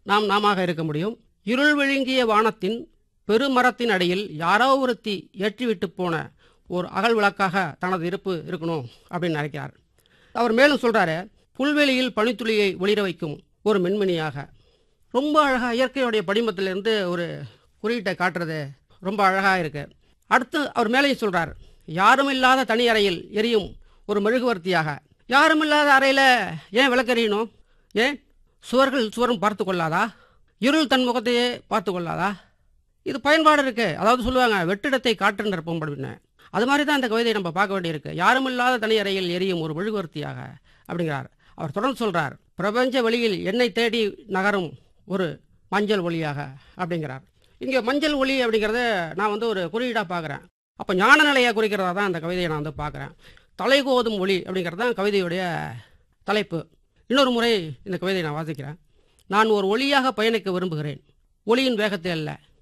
நாம் நாமாக இருக்க முடியும் இருள் விழுங்கிய வானத்தின் பெருமரத்தின் அடியில் யாரோ ஒருத்தி ஏற்றிவிட்டு போன ஒரு அகல் விளக்காக தனது இருப்பு இருக்கணும் அப்படின்னு நினைக்கிறார் அவர் மேலும் சொல்றாரு புல்வெளியில் பனித்துளியை ஒளிர வைக்கும் ஒரு மின்மினியாக ரொம்ப அழகாக இயற்கையுடைய படிமத்திலிருந்து ஒரு குறியீட்டை காட்டுறது ரொம்ப அழகாக இருக்கு அடுத்து அவர் மேலேயும் சொல்றார் யாரும் இல்லாத தனி அறையில் எரியும் ஒரு மெழுகுவர்த்தியாக யாரும் இல்லாத அறையில் ஏன் விளக்கெறியணும் ஏன் சுவர்கள் சுவரும் பார்த்து கொள்ளாதா இருள் தன் முகத்தையே பார்த்து கொள்ளாதா இது பயன்பாடு இருக்கு அதாவது சொல்லுவாங்க வெற்றிடத்தை காற்று நிரப்பும் அப்படின்னு அது மாதிரி தான் இந்த கவிதையை நம்ம பார்க்க வேண்டியிருக்கு யாரும் இல்லாத தனி அறையில் எரியும் ஒரு மெழுகுவர்த்தியாக அப்படிங்கிறார் அவர் தொடர்ந்து சொல்றார் பிரபஞ்ச வெளியில் என்னை தேடி நகரும் ஒரு மஞ்சள் ஒளியாக அப்படிங்கிறார் இங்கே மஞ்சள் ஒளி அப்படிங்கிறத நான் வந்து ஒரு குறியீடாக பார்க்குறேன் அப்போ ஞான நிலையை குறிக்கிறதா தான் அந்த கவிதையை நான் வந்து பார்க்குறேன் தலைகோதும் ஒளி அப்படிங்கிறது தான் கவிதையுடைய தலைப்பு இன்னொரு முறை இந்த கவிதையை நான் வாசிக்கிறேன் நான் ஒரு ஒளியாக பயணிக்க விரும்புகிறேன் ஒளியின் வேகத்தில் அல்ல